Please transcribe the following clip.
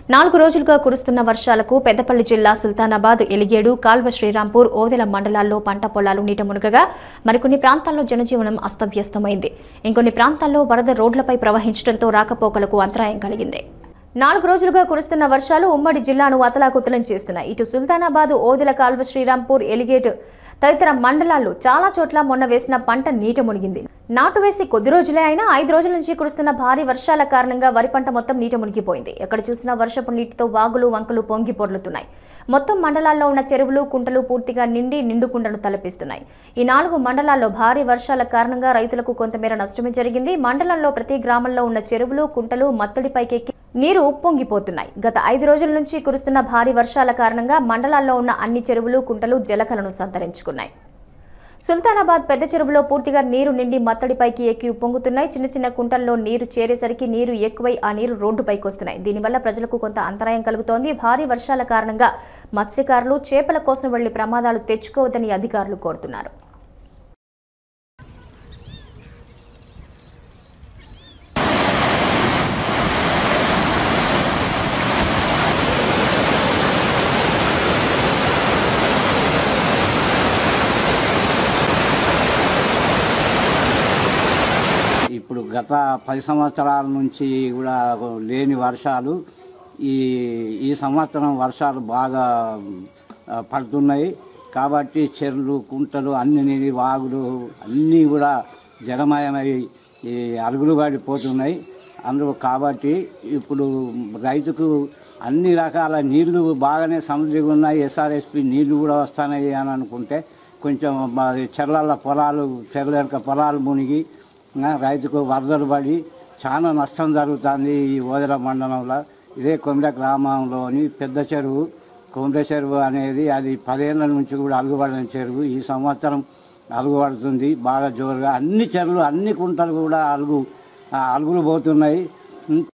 నాలుగు రోజులుగా కురుస్తున్న వర్షాలకు పెద్దపల్లి జిల్లా సుల్తానాబాద్ ఎలిగేడు కాల్వ శ్రీరాంపూర్ ఓదెల మండలాల్లో పంట పొలాలు నీట మునగగా మరికొన్ని ప్రాంతాల్లో జనజీవనం అస్తవ్యస్తమైంది ఇంకొన్ని ప్రాంతాల్లో వరద రోడ్లపై ప్రవహించడంతో రాకపోకలకు అంతరాయం కలిగింది నాలుగు రోజులుగా కురుస్తున్న వర్షాలు ఉమ్మడి జిల్లాను అతలాకుతలం చేస్తున్నాయి ఇటు సుల్తానాబాద్ ఓదెల కాల్వ శ్రీరాంపూర్ ఎలిగేట్ తదితర మండలాల్లో చాలా చోట్ల మొన్న వేసిన పంట నీట మునిగింది నాటు వేసి కొద్ది రోజులే అయినా ఐదు రోజుల నుంచి కురుస్తున్న భారీ వర్షాల కారణంగా వరి పంట మొత్తం నీట మునిగిపోయింది ఎక్కడ చూసినా వర్షపు నీటితో వాగులు వంకలు పొంగి పొర్లుతున్నాయి మొత్తం మండలాల్లో ఉన్న చెరువులు కుంటలు పూర్తిగా నిండి నిండుకుండను తలపిస్తున్నాయి ఈ నాలుగు మండలాల్లో భారీ వర్షాల కారణంగా రైతులకు కొంతమేర నష్టమే జరిగింది మండలంలో ప్రతి గ్రామంలో ఉన్న చెరువులు కుంటలు మత్తడిపైకెక్కి నీరు ఉప్పొంగిపోతున్నాయి గత ఐదు రోజుల నుంచి కురుస్తున్న భారీ వర్షాల కారణంగా మండలాల్లో ఉన్న అన్ని చెరువులు కుంటలు జలకలను సంతరించుకున్నాయి సుల్తానాబాద్ పెద్ద చెరువులో పూర్తిగా నీరు నిండి మత్తడిపైకి ఎక్కి ఉప్పొంగుతున్నాయి చిన్న చిన్న కుంటల్లో నీరు చేరేసరికి నీరు ఎక్కువై ఆ నీరు రోడ్డుపైకి వస్తున్నాయి దీనివల్ల ప్రజలకు కొంత అంతరాయం కలుగుతోంది భారీ వర్షాల కారణంగా మత్స్యకారులు చేపల కోసం వెళ్లి ప్రమాదాలు తెచ్చుకోవద్దని అధికారులు కోరుతున్నారు ఇప్పుడు గత పది సంవత్సరాల నుంచి కూడా లేని వర్షాలు ఈ ఈ సంవత్సరం వర్షాలు బాగా ఆ, పడుతున్నాయి కాబట్టి చెర్లు కుంటలు అన్ని నీళ్ళు వాగులు అన్నీ కూడా జలమయమై ఈ అరుగులు పడిపోతున్నాయి అందులో కాబట్టి ఇప్పుడు రైతుకు అన్ని రకాల నీళ్లు బాగానే సమృద్ధిగా ఉన్నాయి ఎస్ఆర్ఎస్పి నీళ్లు కూడా వస్తున్నాయి అని అనుకుంటే కొంచెం మా చెర్ల పొలాలు చెర్ల యొక్క పొలాలు మునిగి ఆ, రైతుకు వరదలు పడి చాలా నష్టం జరుగుతుంది ఈ ఓదెల మండలంలో ఇదే కొమిర గ్రామంలోని పెద్ద చెరువు కొమిర చెరువు అనేది అది పదేళ్ల నుంచి కూడా అలుగుబడిన చెరువు ఈ సంవత్సరం అలుగుబడుతుంది బాగా జోరుగా అన్ని చెరువులు అన్ని కుంటలు కూడా అలుగు ఆ, అలుగులు పోతున్నాయి